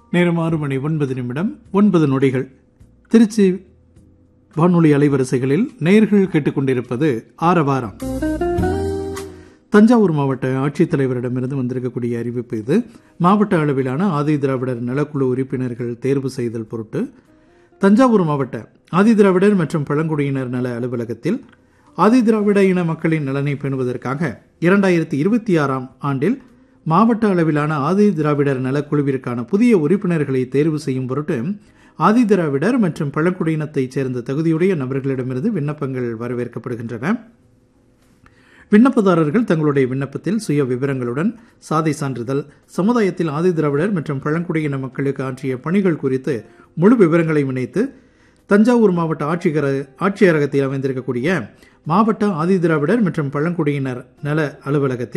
நேரம் ஆறு மணி ஒன்பது நிமிடம் ஒன்பது நொடிகள் திருச்சி வானொலி அலைவரிசைகளில் நேர்கள் கேட்டுக்கொண்டிருப்பது ஆரவாரம் தஞ்சாவூர் மாவட்ட ஆட்சித்தலைவரிடமிருந்து வந்திருக்கக்கூடிய அறிவிப்பு இது மாவட்ட அளவிலான ஆதி திராவிடர் நலக்குழு உறுப்பினர்கள் தேர்வு செய்தல் பொருட்டு தஞ்சாவூர் மாவட்ட ஆதி திராவிடர் மற்றும் பழங்குடியினர் நல அலுவலகத்தில் ஆதி திராவிட இன மக்களின் நலனை பேணுவதற்காக இரண்டாயிரத்தி இருபத்தி ஆறாம் ஆண்டில் மாவட்ட அளவிலான ஆதி திராவிடர் நலக்குழுவிற்கான புதிய உறுப்பினர்களை தேர்வு செய்யும் பொருட்டு ஆதி திராவிடர் மற்றும் பழங்குடியினத்தைச் சேர்ந்த தகுதியுடைய நபர்களிடமிருந்து விண்ணப்பங்கள் வரவேற்கப்படுகின்றன விண்ணப்பதாரர்கள் தங்களுடைய விண்ணப்பத்தில் சுய விவரங்களுடன் சாதை சான்றிதழ் சமுதாயத்தில் ஆதி திராவிடர் மற்றும் பழங்குடியின மக்களுக்கு ஆற்றிய பணிகள் குறித்து முழு விவரங்களை இணைத்து தஞ்சாவூர் மாவட்ட ஆட்சியர ஆட்சியரகத்தில் அமைந்திருக்கக்கூடிய மாவட்ட ஆதி திராவிடர் மற்றும் பழங்குடியினர் நல அலுவலகத்தில்